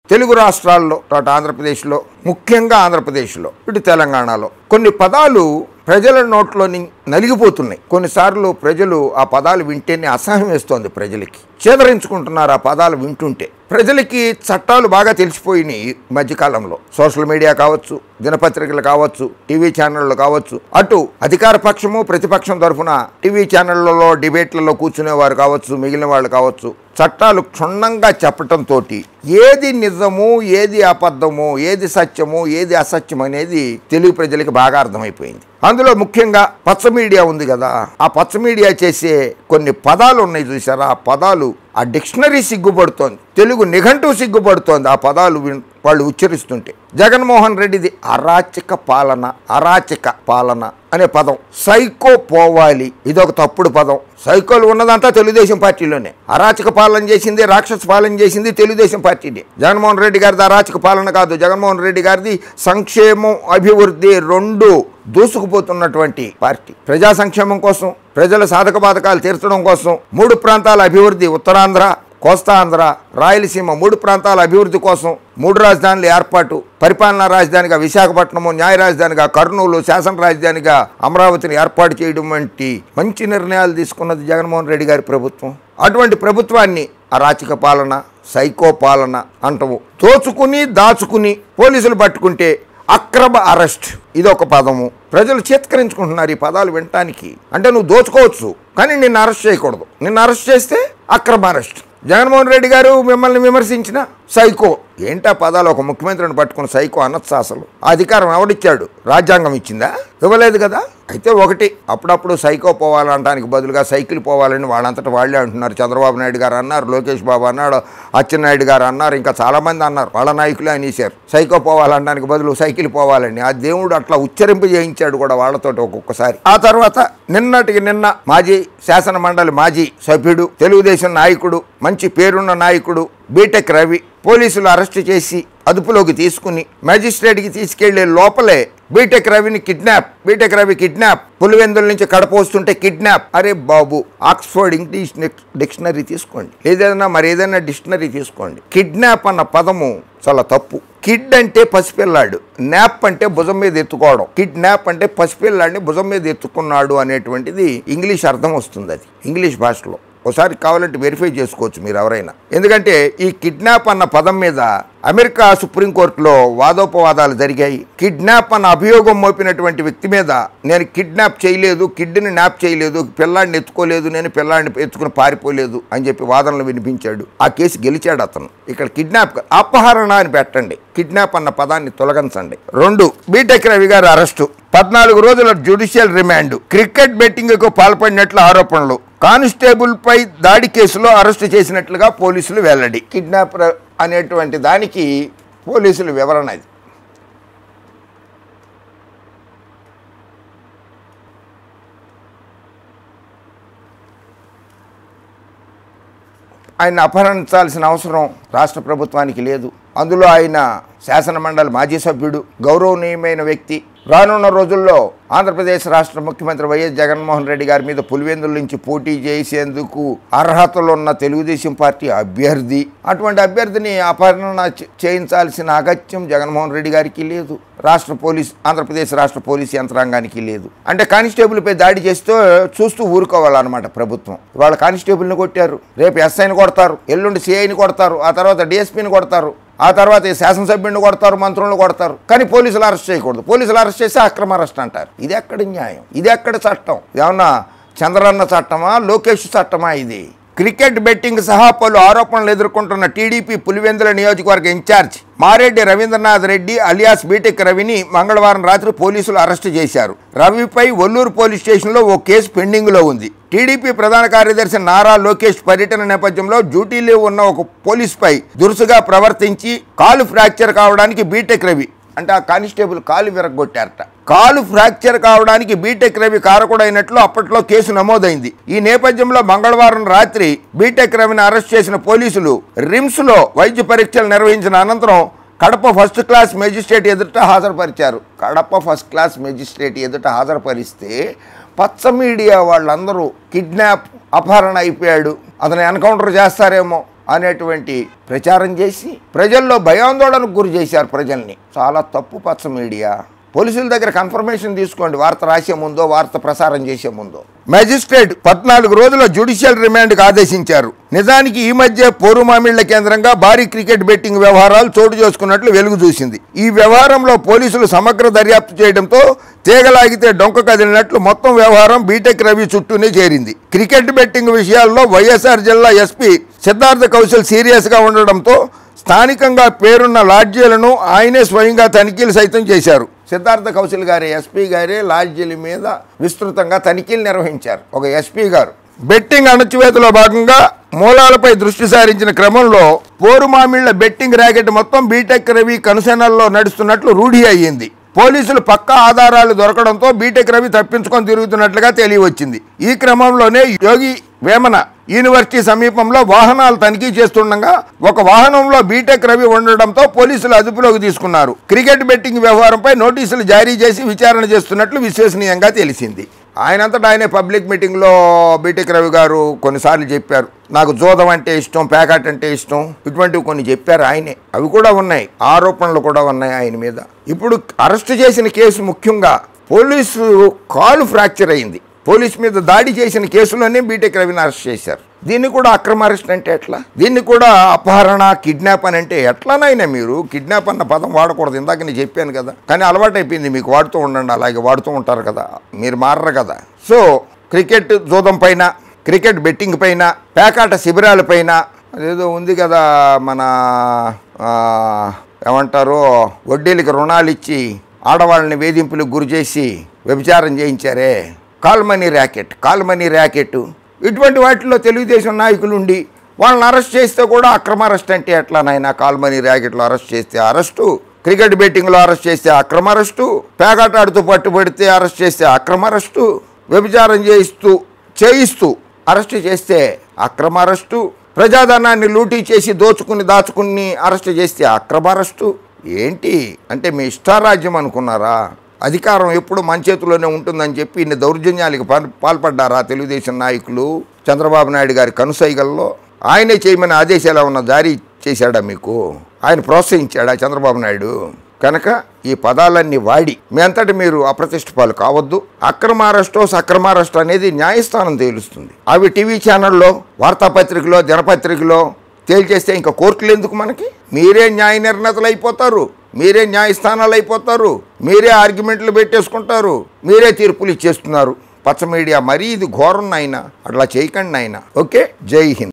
తెలుగు రాష్ట్రాల్లో అటు ఆంధ్రప్రదేశ్లో ముఖ్యంగా ఆంధ్రప్రదేశ్లో ఇటు తెలంగాణలో కొన్ని పదాలు ప్రజల నోట్లోని నలిగిపోతున్నాయి కొన్నిసార్లు ప్రజలు ఆ పదాలు వింటేనే అసహ్యం వేస్తోంది ప్రజలకి చేదరించుకుంటున్నారు ఆ పదాలు వింటుంటే ప్రజలకి చట్టాలు బాగా తెలిసిపోయినాయి ఈ మధ్యకాలంలో సోషల్ మీడియా కావచ్చు దినపత్రికలు కావచ్చు టీవీ ఛానళ్ళు కావచ్చు అటు అధికార పక్షము ప్రతిపక్షం తరఫున టీవీ ఛానళ్లలో డిబేట్లలో కూర్చునేవారు కావచ్చు మిగిలిన వాళ్ళు కావచ్చు చట్టాలు క్షుణ్ణంగా చెప్పటంతో ఏది నిజము ఏది అబద్ధము ఏది సత్యము ఏది అసత్యం అనేది తెలుగు ప్రజలకి బాగా అర్థమైపోయింది అందులో ముఖ్యంగా పచ్చ మీడియా ఉంది కదా ఆ పచ్చ మీడియా చేసే కొన్ని పదాలు ఉన్నాయి చూసారా ఆ పదాలు ఆ డిక్షనరీ సిగ్గుపడుతోంది తెలుగు నిఘంటు సిగ్గుపడుతోంది ఆ పదాలు విన్- వాళ్ళు ఉచ్చరిస్తుంటే జగన్మోహన్ రెడ్డిది అరాచక పాలన అరాచక పాలన అనే పదం సైకో పోవాలి ఇదొక తప్పుడు పదం సైకోలు ఉన్నదంతా తెలుగుదేశం పార్టీలోనే అరాచక పాలన చేసింది రాక్షస పాలన చేసింది తెలుగుదేశం పార్టీనే జగన్మోహన్ రెడ్డి గారిది అరాచక పాలన కాదు జగన్మోహన్ రెడ్డి గారిది సంక్షేమం అభివృద్ధి రెండు దూసుకుపోతున్నటువంటి పార్టీ ప్రజా సంక్షేమం కోసం ప్రజల సాధక బాధకాలు తీర్చడం కోసం మూడు ప్రాంతాల అభివృద్ధి ఉత్తరాంధ్ర కోస్తాంధ్ర రాయలసీమ మూడు ప్రాంతాల అభివృద్ధి కోసం మూడు రాజధానుల ఏర్పాటు పరిపాలనా రాజధానిగా విశాఖపట్నము న్యాయ రాజధానిగా కర్నూలు శాసన రాజధానిగా అమరావతిని ఏర్పాటు చేయడం వంటి మంచి నిర్ణయాలు తీసుకున్నది జగన్మోహన్ రెడ్డి గారి ప్రభుత్వం అటువంటి ప్రభుత్వాన్ని అరాచక పాలన సైకో పాలన అంటము దోచుకుని దాచుకుని పోలీసులు పట్టుకుంటే అక్రమ అరెస్ట్ ఇది ఒక పదము ప్రజలు చేత్కరించుకుంటున్నారు ఈ పదాలు వినటానికి అంటే నువ్వు దోచుకోవచ్చు కానీ నిన్ను అరెస్ట్ చేయకూడదు నిన్ను అరెస్ట్ చేస్తే అక్రమ అరెస్ట్ జగన్మోహన్ రెడ్డి గారు మిమ్మల్ని విమర్శించిన సైకో ఏంటా పదాలు ఒక ముఖ్యమంత్రిని పట్టుకున్న సైకో అనొచ్చా అసలు ఆ అధికారం ఎవడిచ్చాడు రాజ్యాంగం ఇచ్చిందా ఇవ్వలేదు కదా అయితే ఒకటి అప్పుడప్పుడు సైకో పోవాలంటానికి బదులుగా సైకిల్ పోవాలని వాళ్ళంతటా వాళ్ళే అంటున్నారు చంద్రబాబు నాయుడు గారు అన్నారు లోకేష్ బాబు అన్నాడు అచ్చెన్నాయుడు గారు అన్నారు ఇంకా చాలామంది అన్నారు వాళ్ళ నాయకులే అనేసారు సైకో పోవాలనడానికి బదులు సైకిల్ పోవాలని ఆ దేవుడు అట్లా ఉచ్చరింపు చేయించాడు కూడా వాళ్ళతోటి ఒక్కొక్కసారి ఆ తర్వాత నిన్నటికి నిన్న మాజీ శాసన మండలి మాజీ సభ్యుడు తెలుగుదేశం నాయకుడు మంచి పేరున్న నాయకుడు బీటెక్ రవి పోలీసులు అరెస్ట్ చేసి అదుపులోకి తీసుకుని మ్యాజిస్ట్రేట్కి తీసుకెళ్లే లోపలే బీటెక్ రవిని kidnap BTech Ravi kidnap Pulivendula నుంచి కడపోస్తుంటే కిడ్నాప్ అరే బాబు ఆక్స్ఫర్డ్ ఇంగ్లీష్ డిక్- డిక్షనరీ తీసుకోండి ఏదైనా మరి ఏదైనా డిక్షనరీ తీసుకోండి కిడ్నాప్ అన్న పదము చాలా తప్పు కిడ్ అంటే పసిపిల్లాడు న్యాప్ అంటే భుజం మీద ఎత్తుకోవడం కిడ్ న్యాప్ అంటే పసిపిల్లాడిని భుజం మీద ఎత్తుకున్నాడు అనేటువంటిది ఇంగ్లీష్ అర్థం వస్తుంది అది ఇంగ్లీష్ భాషలో ఒకసారి కావాలంటే వెరిఫై చేసుకోవచ్చు మీరు ఎవరైనా ఎందుకంటే ఈ కిడ్నాప్ అన్న పదం మీద అమెరికా సుప్రీంకోర్టులో వాదోపవాదాలు జరిగాయి కిడ్నాప్ అన్న అభియోగం మోపినటువంటి వ్యక్తి మీద నేను కిడ్నాప్ చేయలేదు కిడ్ని న్యాప్ చేయలేదు పిల్లాడిని ఎత్తుకోలేదు నేను పిల్లాడిని ఎత్తుకుని పారిపోలేదు అని చెప్పి వాదనలు వినిపించాడు ఆ కేసు గెలిచాడు అతను ఇక్కడ కిడ్నాప్ కా- అపహరణ అని పెట్టండి కిడ్నాప్ అన్న పదాన్ని తొలగించండి రెండు బీటెక్ రవి గారు అరెస్టు పద్నాలుగు రోజుల జ్యుడిషియల్ రిమాండ్ క్రికెట్ బెట్టింగ్కు పాల్పడినట్లు ఆరోపణలు కానిస్టేబుల్ పై దాడి కేసులో అరెస్టు చేసినట్లుగా పోలీసులు వెల్లడి కిడ్నాప్ అనేటువంటి దానికి పోలీసులు వివరణ ఇది ఆయన అపహరించాల్సిన అవసరం రాష్ట్ర ప్రభుత్వానికి లేదు అందులో ఆయన శాసన మండలి మాజీ సభ్యుడు గౌరవనీయమైన వ్యక్తి రానున్న రోజుల్లో ఆంధ్రప్రదేశ్ రాష్ట్ర ముఖ్యమంత్రి వైఎస్ జగన్మోహన్ రెడ్డి గారి మీద పులివెందుల నుంచి పోటీ చేసేందుకు అర్హతలు ఉన్న తెలుగుదేశం పార్టీ అభ్యర్థి అటువంటి అభ్యర్థిని అపహరణ చే- చేయించాల్సిన అగత్యం జగన్మోహన్ రెడ్డి గారికి లేదు రాష్ట్ర పోలీస్ ఆంధ్రప్రదేశ్ రాష్ట్ర పోలీస్ యంత్రాంగానికి లేదు అంటే కానిస్టేబుల్పై దాడి చేస్తూ చూస్తూ ఊరుకోవాలన్నమాట ప్రభుత్వం వాళ్ళ కానిస్టేబుల్ని కొట్టారు రేపు ఎస్ఐని కొడతారు ఎల్లుండి సిఐని కొడతారు ఆ తర్వాత డిఎస్పీని కొడతారు ఆ తర్వాత ఈ శాసనసభ్యుడిని కొడతారు మంత్రులను కొడతారు కానీ పోలీసులు అరెస్ట్ చేయకూడదు పోలీసులు అరెస్ట్ చేస్తే అక్రమ అరెస్ట్ అంటారు ఇది ఎక్కడి న్యాయం ఇది ఎక్కడ చట్టం ఏమన్నా చంద్రన్న చట్టమా లోకేష్ చట్టమా ఇది క్రికెట్ బెట్టింగ్ సహా పలు ఆరోపణలు ఎదుర్కొంటున్న టీడీపీ పులివెందుల నియోజకవర్గ incharge Mareddy Ravindranath Reddy alias BTech రవిని మంగళవారం రాత్రి పోలీసులు అరెస్టు చేశారు రవిపై ఒల్లూరు పోలీస్ స్టేషన్లో ఓ కేసు పెండింగ్లో ఉంది టీడీపీ ప్రధాన కార్యదర్శి నారా లోకేష్ పర్యటన నేపథ్యంలో డ్యూటీలో ఉన్న ఒక పోలీసుపై దురుసుగా ప్రవర్తించి కాలు ఫ్రాక్చర్ కావడానికి బీటెక్ రవి అంటే ఆ కానిస్టేబుల్ కాలు విరగొట్టారట కాలు ఫ్రాక్చర్ కావడానికి బీటెక్ రవి కారకుడైనట్లు అప్పట్లో కేసు నమోదైంది ఈ నేపథ్యంలో మంగళవారం రాత్రి బీటెక్ రవిని అరెస్ట్ చేసిన పోలీసులు రిమ్స్లో వైద్య పరీక్షలు నిర్వహించిన అనంతరం కడప ఫస్ట్ క్లాస్ మెజిస్ట్రేట్ ఎదుట హాజరుపరిచారు కడప ఫస్ట్ క్లాస్ మెజిస్ట్రేట్ ఎదుట హాజరుపరిస్తే పచ్చ మీడియా వాళ్ళందరూ కిడ్నాప్ అపహరణ అయిపోయాడు అతను ఎన్కౌంటర్ చేస్తారేమో అనేటువంటి ప్రచారం చేసి ప్రజల్లో భయాందోళనకు గురి చేశారు ప్రజల్ని చాలా తప్పు పచ్చ మీడియా పోలీసుల దగ్గర కన్ఫర్మేషన్ తీసుకోండి వార్త రాసే ముందో వార్త ప్రసారం చేసే ముందో మెజిస్ట్రేట్ పద్నాలుగు రోజుల జ్యుడిషియల్ రిమాండ్కి ఆదేశించారు నిజానికి ఈ మధ్య పోరుమామిళ్ల కేంద్రంగా భారీ క్రికెట్ బెట్టింగ్ వ్యవహారాలు చోటు చేసుకున్నట్లు వెలుగు చూసింది ఈ వ్యవహారంలో పోలీసులు సమగ్ర దర్యాప్తు చేయడంతో తీగలాగితే డొంక కదిలినట్లు మొత్తం వ్యవహారం బీటెక్ రవి చుట్టూనే చేరింది క్రికెట్ బెట్టింగ్ విషయాల్లో వైఎస్ఆర్ జిల్లా ఎస్పీ సిద్ధార్థ కౌశల్ సీరియస్గా ఉండడంతో స్థానికంగా పేరున్న లాడ్జీలను ఆయనే స్వయంగా తనిఖీలు సైతం చేశారు సిద్ధార్థ కౌశల్ గారి ఎస్పీ గారే లాడ్జీల మీద విస్తృతంగా తనిఖీలు నిర్వహించారు ఒక ఎస్పీ గారు బెట్టింగ్ అణచివేతలో భాగంగా మూలాలపై దృష్టి సారించిన క్రమంలో పోరుమామిళ్ల బెట్టింగ్ ర్యాకెట్ మొత్తం బీటెక్ రవి కనుసెనల్లో నడుస్తున్నట్లు రూఢి అయ్యింది పోలీసులు పక్కా ఆధారాలు దొరకడంతో బీటెక్ రవి తప్పించుకొని తిరుగుతున్నట్లుగా తెలియవచ్చింది ఈ క్రమంలోనే యోగి వేమన యూనివర్సిటీ సమీపంలో వాహనాలు తనిఖీ చేస్తుండగా ఒక వాహనంలో బీటెక్ రవి ఉండడంతో పోలీసులు అదుపులోకి తీసుకున్నారు క్రికెట్ బెట్టింగ్ వ్యవహారంపై నోటీసులు జారీ చేసి విచారణ చేస్తున్నట్లు విశ్వసనీయంగా తెలిసింది ఆయనంతటా ఆయనే పబ్లిక్ మీటింగ్లో బీటెక్ రవి గారు కొన్నిసార్లు చెప్పారు నాకు జోదం అంటే ఇష్టం ప్యాకెట్ అంటే ఇష్టం ఇటువంటివి కొన్ని చెప్పారు ఆయనే అవి కూడా ఉన్నాయి ఆరోపణలు కూడా ఉన్నాయి ఆయన మీద ఇప్పుడు అరెస్ట్ చేసిన కేసు ముఖ్యంగా పోలీసు కాలు ఫ్రాక్చర్ అయింది పోలీస్ మీద దాడి చేసిన కేసులోనే బీటెక్ రవిని అరెస్ట్ చేశారు దీన్ని కూడా అక్రమ అరెస్ట్ అంటే ఎట్లా దీన్ని కూడా అపహరణ కిడ్నాప్ అని అంటే ఎట్లానైనా మీరు కిడ్నాప్ అన్న పదం వాడకూడదు ఇందాక నేను చెప్పాను కదా కానీ అలవాటు అయిపోయింది మీకు వాడుతూ ఉండండి అలాగే వాడుతూ ఉంటారు కదా మీరు మారరు కదా సో క్రికెట్ జూదం పైన క్రికెట్ బెట్టింగ్ పైన పేకాట శిబిరాల పైన అదేదో ఉంది కదా మన ఆ, ఏమంటారు వడ్డీలకి రుణాలు ఇచ్చి ఆడవాళ్ళని వేధింపులకు గురి చేసి వ్యభిచారం చేయించారే కాల్మనీ ర్యాకెట్ కాల్మనీ ర్యాకెట్ ఇటువంటి వాటిలో తెలుగుదేశం నాయకులు ఉండి వాళ్ళని అరెస్ట్ చేస్తే కూడా అక్రమ అరెస్ట్ అంటే ఎట్లా నాయన కాల్మనీ ర్యాకెట్లో అరెస్ట్ చేస్తే అరెస్టు క్రికెట్ బెట్టింగ్లో అరెస్ట్ చేస్తే అక్రమ అరెస్టు పేకాట ఆడుతూ పట్టుబడితే అరెస్ట్ చేస్తే అక్రమ అరెస్టు వ్యభిచారం చేయిస్తూ చేయిస్తూ అరెస్ట్ చేస్తే అక్రమ అరెస్టు ప్రజాధనాన్ని లూటీ చేసి దోచుకుని దాచుకుని అరెస్ట్ చేస్తే అక్రమ అరెస్టు ఏంటి అంటే మీ ఇష్టారాజ్యం అనుకున్నారా అధికారం ఎప్పుడు మన చేతిలోనే ఉంటుందని చెప్పి ఇన్ని దౌర్జన్యాలకు పాల్- పాల్పడ్డారా తెలుగుదేశం నాయకులు చంద్రబాబు నాయుడు గారి కనుసైగల్లో ఆయనే చేయమని ఆదేశాలు ఏమన్నా జారీ చేశాడా మీకు ఆయన ప్రోత్సహించాడా చంద్రబాబు నాయుడు కనుక ఈ పదాలన్నీ వాడి మీ అంతటి మీరు అప్రతిష్ట పాలు కావద్దు అక్రమ అరెస్టో సక్రమ అరెస్ట్ అనేది న్యాయస్థానం తేలుస్తుంది అవి టీవీ ఛానల్లో వార్తాపత్రికలో దినపత్రికలో తేల్చేస్తే ఇంకా కోర్టులు ఎందుకు మనకి మీరే న్యాయ నిర్ణేతలు అయిపోతారు మీరే న్యాయస్థానాలు అయిపోతారు మీరే ఆర్గ్యుమెంట్లు పెట్టేసుకుంటారు మీరే తీర్పులు ఇచ్చేస్తున్నారు పచ్చ మీడియా మరీ ఇది ఘోరం నాయన అట్లా చేయకండి నాయన ఓకే జై హింద్